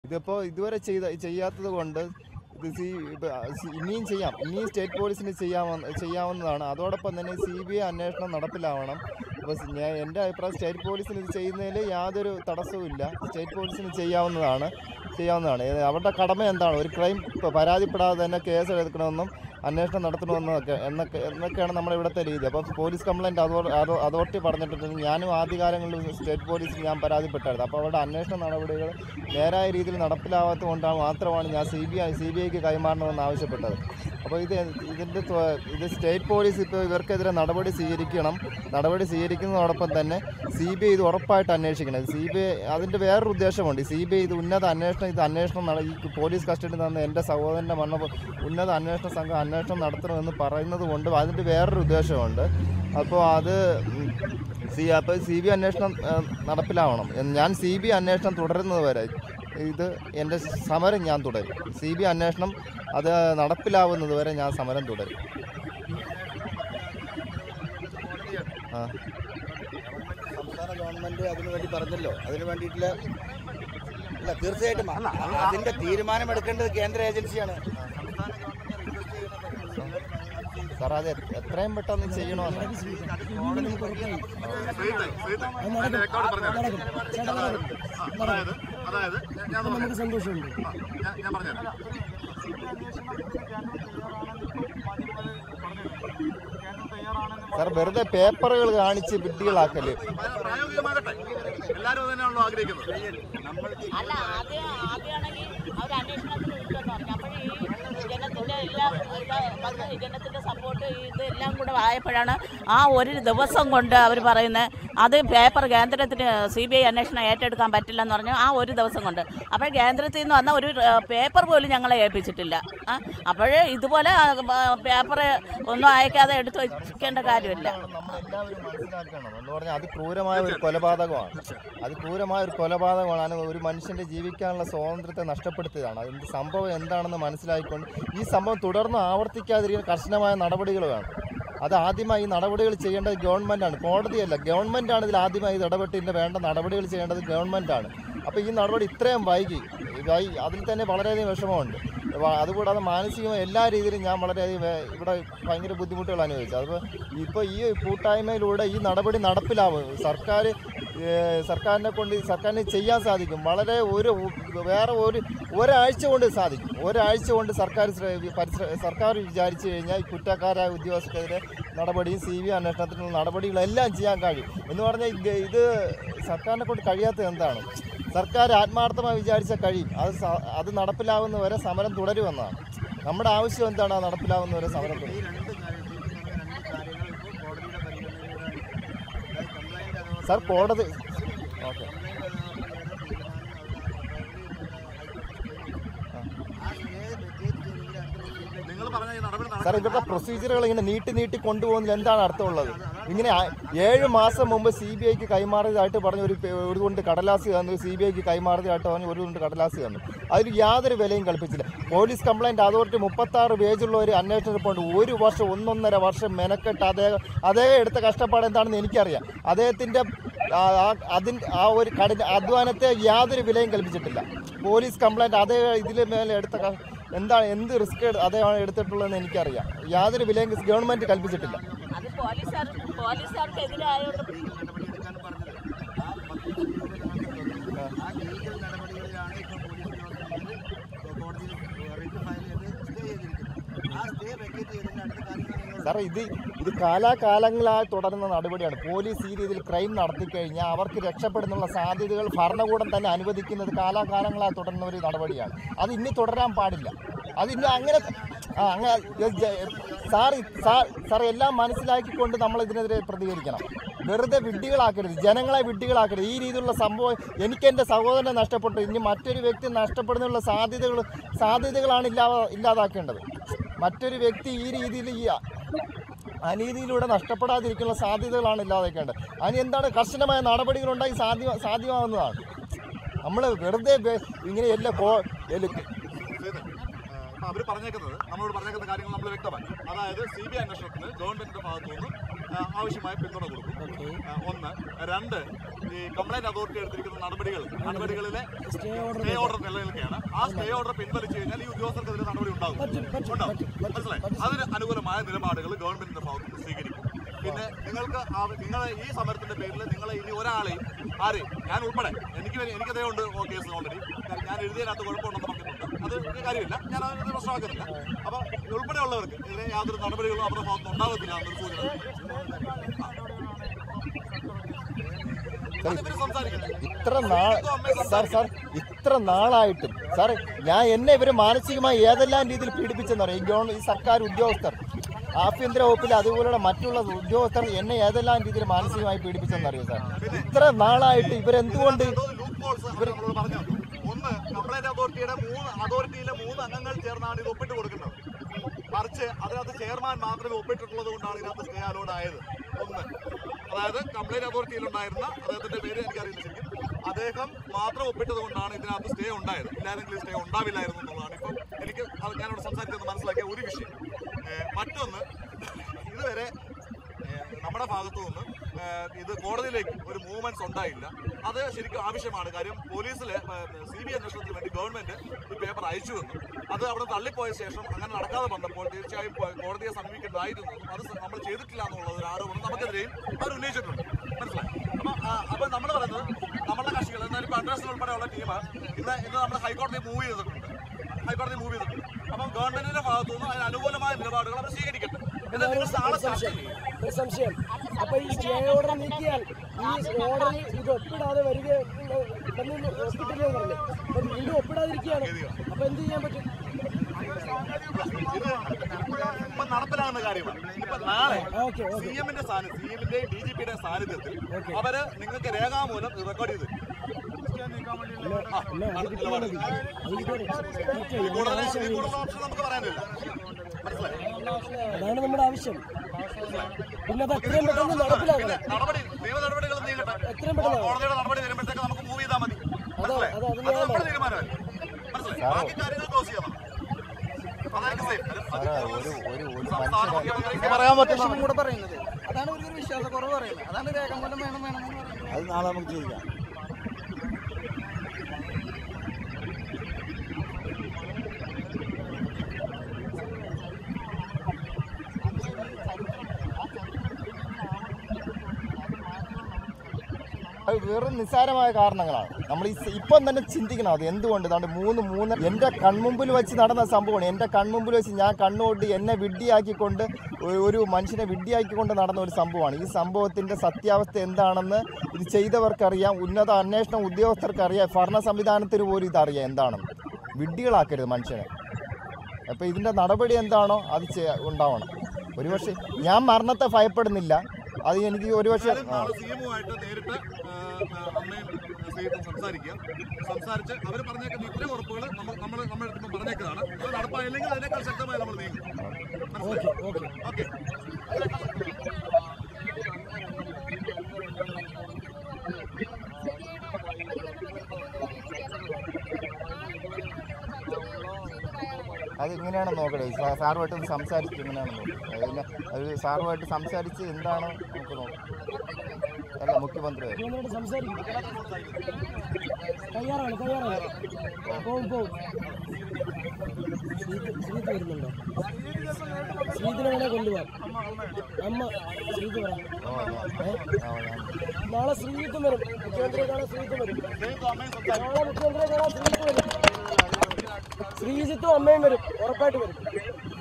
ഇതിപ്പോൾ ഇതുവരെ ചെയ്ത ചെയ്യാത്തത് കൊണ്ട് ഇത് സി ഇപ്പ സി- ഇനിയും ചെയ്യാം ഇനിയും സ്റ്റേറ്റ് പോലീസിന് ചെയ്യാവുന്ന ചെയ്യാവുന്നതാണ് അതോടൊപ്പം തന്നെ സി ബി ഐ അന്വേഷണം നടപ്പിലാവണം അപ്പോൾ സ് ഞാൻ എൻ്റെ അഭിപ്രായം സ്റ്റേറ്റ് പോലീസിന് ഇത് ചെയ്യുന്നതിൽ യാതൊരു തടസ്സവും ഇല്ല സ്റ്റേറ്റ് പോലീസിന് ചെയ്യാവുന്നതാണ് ചെയ്യാവുന്നതാണ് ഏത് അവരുടെ കടമ എന്താണ് ഒരു ക്രൈം ഇപ്പോൾ പരാതിപ്പെടാതെ തന്നെ കേസ് എടുക്കണമെന്നും അന്വേഷണം നടത്തണമെന്നൊക്കെ എന്നൊക്കെ എന്നൊക്കെയാണ് നമ്മുടെ ഇവിടുത്തെ രീതി അപ്പോൾ പോലീസ് കംപ്ലയിൻറ്റ് അതോ അതോ- അതോറിറ്റി പറഞ്ഞിട്ടുണ്ട് ഞാനും ആദ്യകാലങ്ങളിൽ സ്റ്റേറ്റ് പോലീസിൽ ഞാൻ പരാതിപ്പെട്ടായിരുന്നു അപ്പോൾ അവരുടെ അന്വേഷണ നടപടികൾ നേരായ രീതിയിൽ നടപ്പിലാവാത്തത് കൊണ്ടാണ് മാത്രമാണ് ഞാൻ C B I C B ഐക്ക് കൈമാറണമെന്ന് ആവശ്യപ്പെട്ടത് അപ്പോൾ ഇത് ഇതിൻ്റെ ത്വ- ഇത് സ്റ്റേറ്റ് പോലീസ് ഇപ്പോൾ ഇവർക്കെതിരെ നടപടി സ്വീകരിക്കണം നടപടി സ്വീകരിക്കുന്നതോടൊപ്പം തന്നെ സി ബി ഐ ഇത് ഉറപ്പായിട്ട് അന്വേഷിക്കണം സി ബി ഐ അതിൻ്റെ വേറൊരു ഉദ്ദേശമുണ്ട് സി ബി ഐ ഇത് ഉന്നത അന്വേഷണം ഇത് അന്വേഷണം നട- ഈ പോലീസ് കസ്റ്റഡി തന്ന എൻ്റെ സഹോദരൻ്റെ മരണ ഉന്നത അന്വേഷണ സംഘം അന്വേഷണം നടത്തണമെന്ന് പറയുന്നത് കൊണ്ട് അതിൻ്റെ വേറൊരു ഉദ്ദേശമുണ്ട് അപ്പോൾ അത് ഉം, സി അപ്പോൾ സി ബി അന്വേഷണം ഏഹ്, നടപ്പിലാവണം എന്ന് ഞാൻ സി ബി അന്വേഷണം തുടരുന്നത് വരെ ഇത് എൻ്റെ സമരം ഞാൻ തുടരും സി ബി അന്വേഷണം അത് നടപ്പിലാവുന്നത് വരെ ഞാൻ സമരം തുടരും ആ സംസ്ഥാന ഗവൺമെന്റ് അതിനു വേണ്ടി പറഞ്ഞല്ലോ അതിനു വേണ്ടിയിട്ടുള്ള അല്ല തീർച്ചയായിട്ടും അതിന്റെ തീരുമാനമെടുക്കേണ്ടത് കേന്ദ്ര ഏജൻസിയാണ് സാർ അത് എ- എത്രയും പെട്ടെന്ന് ചെയ്യണമെന്ന് അതിന്റെ റെക്കോർഡ് പറഞ്ഞുതരാം. അതായത് അതായത് ഞാൻ- ഞാൻ നമുക്ക് സന്തോഷമുണ്ട് ആ, ഞാൻ- ഞാൻ പറഞ്ഞുതരാം സാർ വെറുതെ പേപ്പറുകൾ കാണിച്ച് വിഡ്ഢികളാക്കല് പ്രായോഗികമാകട്ടെ എല്ലാവരും അത് തന്നെയാണല്ലോ ആഗ്രഹിക്കുന്നത് അല്ല ആദ്യം ആദ്യമാണെങ്കിൽ അവർ അന്വേഷണത്തിന് വിട്ടെന്ന് പറഞ്ഞു അപ്പോഴേ ഈ ജനത്തിന്റെ എല്ലാം ഇത് വന്ന് ഈ ജനത്തിന്റെ സപ്പോർട്ട് ഇതെല്ലാം കൂടെ ആയപ്പോഴാണ് ആ ഒരു ദിവസം കൊണ്ട് അവർ പറയുന്നത് അത് പേപ്പർ കേന്ദ്രത്തിന് സി ബി ഐ അന്വേഷണം ഏറ്റെടുക്കാൻ പറ്റില്ലെന്ന് പറഞ്ഞു ആ ഒരു ദിവസം കൊണ്ട് അപ്പോൾ കേന്ദ്രത്തിൽ നിന്ന് വന്ന ഒരു പേപ്പർ പോലും ഞങ്ങളെ ഏൽപ്പിച്ചിട്ടില്ല അപ്പോഴേ ഇതുപോലെ പേപ്പർ ഒന്നും അയക്കാതെ എടുത്ത് വയ്ക്കേണ്ട കാര്യമില്ല നമ്മളെല്ലാവരും മനസ്സിലാക്കണം എന്ന് പറഞ്ഞാൽ അത് ക്രൂരമായ ഒരു കൊലപാതകമാണ് അത് ക്രൂരമായ ഒരു കൊലപാതകമാണ് അത് ഒരു മനുഷ്യന്റെ ജീവിക്കാനുള്ള സ്വാതന്ത്ര്യത്തെ നഷ്ടപ്പെടുത്തിയതാണ് അതിന്റെ സംഭവം എന്താണെന്ന് മനസ്സിലാക്കിക്കൊണ്ട് ഈ സംഭവം തുടർന്ന് ആവർത്തിക്കാതിരിക്കുന്ന കർശനമായ നടപടികൾ വേണം അത് ആദ്യമായി ഈ നടപടികൾ ചെയ്യേണ്ടത് ഗവൺമെന്റാണ് കോടതിയല്ല ഗവൺമെന്റാണ് ഇതിൽ ആദ്യമായി ഇത് ഇടപെട്ട് ഇതിന്റെ വേണ്ട നടപടികൾ ചെയ്യേണ്ടത് ഗവൺമെന്റാണ് അപ്പോൾ ഈ നടപടി ഇത്രയും വൈകി വൈകി അതിൽ തന്നെ വളരെയധികം വിഷമമുണ്ട് അപ്പോൾ അതുകൂടാതെ മാനസികമായി എല്ലാ രീതിയിലും ഞാൻ വളരെയധികം വേ- ഇവിടെ ഭയങ്കര ബുദ്ധിമുട്ടുകൾ അനുഭവിച്ചു അതിപ്പോൾ ഇപ്പോൾ ഈ കൂട്ടായ്മയിലൂടെ ഈ നടപടി നടപ്പിലാവും സർക്കാർ ഏഹ്, സർക്കാരിനെ കൊണ്ട് സർക്കാരിന് ചെയ്യാൻ സാധിക്കും വളരെ ഒരു വേറെ ഒരു ഒരാഴ്ച കൊണ്ട് സാധിക്കും ഒരാഴ്ച കൊണ്ട് സർക്കാർ ശ്ര- പരിശ്ര സർക്കാർ വിചാരിച്ചു കഴിഞ്ഞാൽ ഈ കുറ്റക്കാരായ ഉദ്യോഗസ്ഥർക്കെതിരെ നടപടിയും സി ബി അന്വേഷണത്തിനുള്ള നടപടികളെല്ലാം ചെയ്യാൻ കഴിയും എന്ന് പറഞ്ഞാൽ ഇത് ഇത് സർക്കാരിനെ കൊണ്ട് കഴിയാത്തത് എന്താണ് സർക്കാർ ആത്മാർത്ഥമായി വിചാരിച്ചാൽ കഴിയും അത് സ- അത് നടപ്പിലാവുന്നവരെ സമരം തുടരുമെന്നാണ് നമ്മുടെ ആവശ്യം എന്താണ് അത് നടപ്പിലാവുന്നവരെ സമരം തുടരും ഈ രണ്ട് കാര്യങ്ങൾ ഈ പറഞ്ഞ രണ്ട് കാര്യങ്ങൾ ഇപ്പോൾ കോടതിയുടെ പരിഗണനയിലാണ് കംപ്ലൈന്റ് അതോറിറ്റി സാർ കോടതി ഓക്കെ നിങ്ങൾ പറഞ്ഞ ഈ നടപടി നട- സാർ ഇവരുടെ പ്രൊസീജിയറുകൾ ഇങ്ങനെ നീട്ടി നീട്ടി കൊണ്ടുപോകുന്നതിൽ എന്താണ് അർത്ഥമുള്ളത് ഇങ്ങനെ ആ- ഏഴ് മാസം മുമ്പ് സി ബി ഐക്ക് കൈമാറിയതായിട്ട് പറഞ്ഞ ഒരു പേ- ഒരു കൊണ്ട് കടലാസ് തന്നു സി ബി ഐക്ക് കൈമാറിയതായിട്ട് പറഞ്ഞ് ഒരു കൊണ്ട് കടലാസ് തന്നു അതിൽ യാതൊരു വിലയും കൽപ്പിച്ചില്ല പോലീസ് കംപ്ലൈന്റ് അതോറിറ്റി മുപ്പത്തി ആറ് പേജുള്ള ഒരു അന്വേഷണ റിപ്പോർട്ട് ഒരു വർഷം ഒന്നൊന്നര വർഷം മെനക്കെട്ട് അദ്ദേഹം അദ്ദേഹം എടുത്ത കഷ്ടപ്പാട് എന്താണെന്ന് എനിക്കറിയാം അദ്ദേഹത്തിന്റെ ആ- ആ- അതിന്റെ ആ ഒരു കഠിന അധ്വാനത്തെ യാതൊരു വിലയും കൽപ്പിച്ചിട്ടില്ല പോലീസ് കംപ്ലൈന്റ് അതേ ഇതിൽ മേലെ എടുത്ത ക- എന്താണ് എന്ത് റിസ്ക് അദ്ദേഹമാണ് എടുത്തിട്ടുള്ളതെന്ന് എനിക്കറിയാം യാതൊരു വിലയും ഗവൺമെന്റ് കൽപ്പിച്ചിട്ടില്ല അത് പോലീസുകാർ പോലീസുകാർക്കെതിരായോണ്ട് നടപടിയെടുക്കാൻ പറഞ്ഞത് ആ പത്ത് ലക്ഷം രൂപ നിങ്ങൾക്ക് തന്നു. ആ ലീഗൽ നടപടികളിലാണ് ഇപ്പോൾ പോലീസ് ഉദ്യോഗസ്ഥർ കോടതിയിൽ റിട്ട് ഫയൽ ചെയ്ത് സ്റ്റേ ചെയ്തിരിക്കുന്നത് ആ സ്റ്റേ വെക്കേറ്റ് ചെയ്തതിന്റെ അടുത്ത കാര്യങ്ങൾ നിങ്ങൾ സാറേ ഇത് ഇത് കാലാകാലങ്ങളായി തുടരുന്ന നടപടിയാണ് പോലീസ് ഈ രീതിയിൽ ക്രൈം നടത്തി കഴിഞ്ഞാൽ അവർക്ക് രക്ഷപ്പെടുന്നുള്ള സാധ്യതകൾ ഭരണകൂടം തന്നെ അനുവദിക്കുന്നത് കാലാകാലങ്ങളായി തുടരുന്ന ഒരു നടപടിയാണ് അത് ഇനി തുടരാൻ പാടില്ല അത് ഇനി അങ്ങനെ ആ അങ്ങനെ സാർ സാർ സാർ എല്ലാം മനസ്സിലാക്കിക്കൊണ്ട് നമ്മൾ ഇതിനെതിരെ പ്രതികരിക്കണം വെറുതെ വിഡ്ഢികളാക്കരുത് ജനങ്ങളെ വിഡ്ഢികളാക്കരുത് ഈ രീതിയിലുള്ള സംഭവം എനിക്ക് എൻ്റെ സഹോദരനെ നഷ്ടപ്പെട്ടു ഇനി മറ്റൊരു വ്യക്തി നഷ്ടപ്പെടുന്നുള്ള സാധ്യതകൾ സാധ്യതകളാണ് ഇല്ലാ ഇല്ലാതാക്കേണ്ടത് മറ്റൊരു വ്യക്തി ഈ രീതിയിൽ ഈ അനീതിയിലൂടെ നഷ്ടപ്പെടാതിരിക്കുന്ന സാധ്യതകളാണ് ഇല്ലാതാക്കേണ്ടത് അതിന് എന്താണ് കർശനമായ നടപടികളുണ്ടായി സാധ്യ സാധ്യമാവുന്നതാണ് നമ്മൾ വെറുതെ വെ- ഇങ്ങനെ എല്ലാ കോ എല്ല- ചെയ്ത്. ആ, അവർ പറഞ്ഞേക്കുന്നത് നമ്മളോട് പറഞ്ഞേക്കുന്ന കാര്യങ്ങൾ നമ്മൾ വ്യക്തമാക്കി അതായത് സി ബി ഐ അന്വേഷണത്തിന് ഗവൺമെന്റിന്റെ ഭാഗത്തു നിന്ന് ആ, ആവശ്യമായ പിന്തുണ കൊടുക്കും ആ, ഒന്ന് രണ്ട് ഈ കംപ്ലൈന്റ് അതോറിറ്റി എടുത്തിരിക്കുന്ന നടപടികൾ നടപടികളിലെ സ്റ്റേ ഓർഡർ നിലനിൽക്കുകയാണ് ആ സ്റ്റേ ഓർഡർ പിൻവലിച്ചു കഴിഞ്ഞാൽ ഈ ഉദ്യോഗസ്ഥർക്കെതിരെ നടപടി ഉണ്ടാകും ഉണ്ടാവും മനസ്സിലായി അതിന് അനുകൂലമായ നിലപാടുകൾ ഗവൺമെന്റിന്റെ ഭാഗത്ത് നിന്ന് സ്വീകരിക്കും പിന്നെ നിങ്ങൾക്ക് നിങ്ങൾ ഈ സമരത്തിന്റെ പേരിൽ നിങ്ങളെ ഇനി ഒരാളെയും ആരെയും ഞാൻ ഉൾപ്പെടെ എനിക്ക് വരെ- എനിക്കതേ ഉണ്ട് ഓ കേസ് ഓൾറെഡി ഞാൻ എഴുതിയതിനകത്ത് കുഴപ്പമുണ്ടെന്ന് പറഞ്ഞിട്ടുണ്ട് അത് ഒരു കാര്യമില്ല ഞാൻ അതിന് പ്രശ്നമാക്കുന്നില്ല അപ്പൊ ഉൾപ്പെടെയുള്ളവർക്ക് ഇതിലെ യാതൊരു നടപടികളും അവരുടെ ഭാഗത്ത് ഉണ്ടാകത്തില്ല എന്നൊരു സൂചന അതിവര് സംസാരിക്കുന്നത് ഇത്ര നാൾ സാർ സാർ ഇത്ര നാളായിട്ടും സാർ ഞാൻ എന്നെ ഇവർ മാനസികമായി ഏതെല്ലാം രീതിയിൽ പീഡിപ്പിച്ചെന്നറിയാം ഈ ഗവൺമെന്റ് ഈ സർക്കാർ ഉദ്യോഗസ്ഥർ ആഭ്യന്തര വകുപ്പിൽ അതുപോലുള്ള മറ്റുള്ള ഉദ്യോഗസ്ഥർ എന്നെ ഏതെല്ലാം രീതിയിൽ മാനസികമായി പീഡിപ്പിച്ചെന്നറിയോ സാർ ഇത്ര നാളായിട്ട് ഇവരെന്തുകൊണ്ട് ലൂപ്പ് ഹോൾസ് അവർ നമ്മളോട് പറഞ്ഞു തന്നു. ഒന്ന് കംപ്ലൈന്റ് അതോറിറ്റിയുടെ മൂന്ന് അതോറിറ്റിയിലെ മൂന്ന് അംഗങ്ങൾ ചേർന്നാണ് ഇത് ഒപ്പിട്ട് കൊടുക്കുന്നത് മറിച്ച് അതിനകത്ത് ചെയർമാൻ മാത്രമേ ഒപ്പിട്ടിട്ടുള്ളത് കൊണ്ടാണ് ഇതിനകത്ത് സ്റ്റേ അലോഡ് ആയത് ഒന്ന് അതായത് കംപ്ലൈന്റ് അതോറിറ്റിയിൽ ഉണ്ടായിരുന്ന അദ്ദേഹത്തിന്റെ പേര് എനിക്കറിയില്ല ശരിക്കും അദ്ദേഹം മാത്രം ഒപ്പിട്ടത് കൊണ്ടാണ് ഇതിനകത്ത് സ്റ്റേ ഉണ്ടായത് ഇല്ലായിരുന്നെങ്കിൽ സ്റ്റേ ഉണ്ടാവില്ലായിരുന്നു എന്നുള്ളതാണ് ഇപ്പം എനിക്ക് അത് ഞാനിവിടെ സംസാരിച്ചത് മനസ്സിലാക്കിയ ഒരു വിഷയം ഏഹ് മറ്റൊന്ന് ഇതുവരെ ഏഹ് നമ്മുടെ ഭാഗത്തു നിന്ന് ഏഹ് ഇത് കോടതിയിലേക്ക് ഒരു മൂവ്മെന്റ്സ് ഉണ്ടായില്ല അത് ശരിക്കും ആവശ്യമാണ് കാര്യം പോലീസിലെ സി ബി അന്വേഷണത്തിന് വേണ്ടി ഗവൺമെന്റ് ഈ പേപ്പർ അയച്ചുവെന്നും അത് അവിടെ തള്ളിപ്പോയ ശേഷം അങ്ങനെ നടക്കാതെ വന്നപ്പോൾ തീർച്ചയായും പോ- കോടതിയെ സമീപിക്കേണ്ടതായിരുന്നു അത് സ- നമ്മൾ ചെയ്തിട്ടില്ല എന്നുള്ള ഒരു ആരോപണം നമുക്കെതിരെയും അവർ ഉന്നയിച്ചിട്ടുണ്ട് മനസ്സിലായി അപ്പൊ ആ, അപ്പൊ നമ്മൾ പറയുന്നത് നമ്മുടെ കക്ഷികൾ എന്നാലും ഇപ്പൊ അഡ്രസ് ഉൾപ്പെടെയുള്ള ടീം ഇന്ന് ഇന്ന് നമ്മൾ ഹൈക്കോടതി മൂവ് ചെയ്തിട്ടുണ്ട് ഹൈക്കോടതി മൂവ് ചെയ്തിട്ടുണ്ട് അപ്പം ഗവൺമെന്റിന്റെ ഭാഗത്തു നിന്ന് അതിന് അനുകൂലമായ നിലപാടുകൾ അവർ സ്വീകരിക്കട്ടെ എന്നിട്ട് നിങ്ങൾ നാളെ ചർച്ച ചെയ്യും ഒരു സംശയം അപ്പൊ ഈ സ്റ്റേ ഓർഡർ നീക്കിയാൽ ഈ ഓർഡറിൽ ഇത് ഒപ്പിടാതെ വരിക ഒപ്പിട്ടില്ലേ പറഞ്ഞു അപ്പൊ വീണ്ടും ഒപ്പിടാതിരിക്കുകയാണ് അപ്പൊ എന്ത് ചെയ്യാൻ പറ്റും ഇത് ഇപ്പൊ നടപ്പിലാകുന്ന കാര്യമാണ് ഇപ്പൊ നാളെ ഓക്കെ സി എമ്മിന്റെ സാന്നിധ്യം സി എമ്മിന്റെയും ഡി ജി പിയുടെ സാന്നിധ്യത്തിൽ അവര് നിങ്ങൾക്ക് രേഖാമൂലം ഇത് റെക്കോർഡ് ചെയ്ത് തരും. ആ, ആണ് നിലപാട്. ഇതിൽ കൂടുതൽ ഇതിൽ കൂടുതൽ ഓപ്ഷൻ നമുക്ക് പറയാനില്ല മനസ്സിലായി അതാണ് നമ്മുടെ ആവശ്യം പിന്നെ അത് എത്രയും പെട്ടെന്ന് നടപ്പിലാക്കണം നടപടി നിയമ നടപടികൾ നീങ്ങട്ടെ എത്രയും പെട്ടെന്ന് കോടതിയുടെ നടപടി വരുമ്പോഴത്തേക്ക് നമുക്ക് മൂവ് ചെയ്താൽ മതി മനസ്സിലായി അത് അത് നമ്മുടെ തീരുമാനമല്ല മനസ്സിലായി ബാക്കി കാര്യങ്ങൾ ക്ലോസ് ചെയ്യണം അതായിരിക്കും safe. അത് സാറേ ഒരു ഒരു ഒരു സംസ്ഥാന മനുഷ്യനെ മുഖ്യമന്ത്രിക്ക് പറയാൻ പറ്റുന്ന കൂടെ പറയുന്നത് അതാണ് ഒരു വിശ്വാസക്കുറവ് പറയുന്നത് അതാണ് രേഖാമൂലം വേണം വേണം എന്ന് പറയുന്നത് അത് നാളെ നമുക്ക് ചോദിക്കാം അത് വെറും നിസ്സാരമായ കാരണങ്ങളാണ് നമ്മൾ ഈ സ- ഇപ്പം തന്നെ ചിന്തിക്കണം അത് എന്തുകൊണ്ട് ഇതാണ്ട് മൂന്ന് മൂന്ന് എൻ്റെ കൺമുമ്പിൽ വെച്ച് നടന്ന സംഭവമാണ് എൻ്റെ കൺമുമ്പിൽ വെച്ച് ഞാൻ കണ്ണുകൊണ്ട് എന്നെ വിഡ്ഢിയാക്കിക്കൊണ്ട് ഒരു- ഒരു മനുഷ്യനെ വിഡ്ഢിയാക്കിക്കൊണ്ട് നടന്ന ഒരു സംഭവമാണ് ഈ സംഭവത്തിൻ്റെ സത്യാവസ്ഥ എന്താണെന്ന് ഇത് ചെയ്തവർക്കറിയാം ഉന്നത അന്വേഷണ ഉദ്യോഗസ്ഥർക്കറിയാം ഭരണ സംവിധാനത്തിന് പോലും ഇതറിയാം എന്താണെന്ന് വിഡ്ഢികളാക്കരുത് മനുഷ്യനെ അപ്പോൾ ഇതിൻ്റെ നടപടി എന്താണോ അത് ചെ- ഉണ്ടാവണം ഒരുപക്ഷെ ഞാൻ മരണത്തെ ഭയപ്പെടുന്നില്ല അത് എനിക്ക് ഒരുപക്ഷെ ആ നാളെ സി എമ്മുമായിട്ട് നേരിട്ട് ആ, ആ, അമ്മയും സീറ്റും സംസാരിക്കുക സംസാരിച്ച് അവർ പറഞ്ഞേക്കുന്ന ഇത്രയും ഉറപ്പുകൾ നമ്മൾ നമ്മൾ നമ്മുടെ അടുത്ത് പറഞ്ഞേക്കുന്നതാണ് അത് നടപ്പായില്ലെങ്കിൽ അതിനേക്കാൾ ശക്തമായി നമ്മൾ നീങ്ങും മനസ്സിലായി ഓക്കെ അത് എങ്ങനെയാണെന്ന് നോക്കണേ സാ- സാറുമായിട്ട് ഒന്ന് സംസാരിച്ചിട്ട് എങ്ങനെയാണെന്ന് നോക്കാം അതിന് അത് സാറുമായിട്ട് സംസാരിച്ച് എന്താണോ നമുക്ക് നോക്കാം അല്ല മുഖ്യമന്ത്രി മുഖ്യമന്ത്രിയോട് സംസാരിക്കും തയ്യാറാണ് തയ്യാറാണ് പോവും പോവും ശ്രീത് ശ്രീത് വരുന്നുണ്ടോ ശ്രീതിനെ വേണേ കൊണ്ടുപോകാം അമ്മ ശ്രീത് പറ ഓ ഞാൻ ആ ഞാൻ നാളെ ശ്രീജിത്തും വരും മുഖ്യമന്ത്രിയെ കാണാൻ ശ്രീജിത്തും വരും അമ്മയും സംസാരിക്കും നാളെ മുഖ്യമന്ത്രിയെ കാണാൻ ശ്രീജിത്ത് വരും ശ്രീജിത്തും അമ്മയും വരും ഉറപ്പായിട്ട് വരും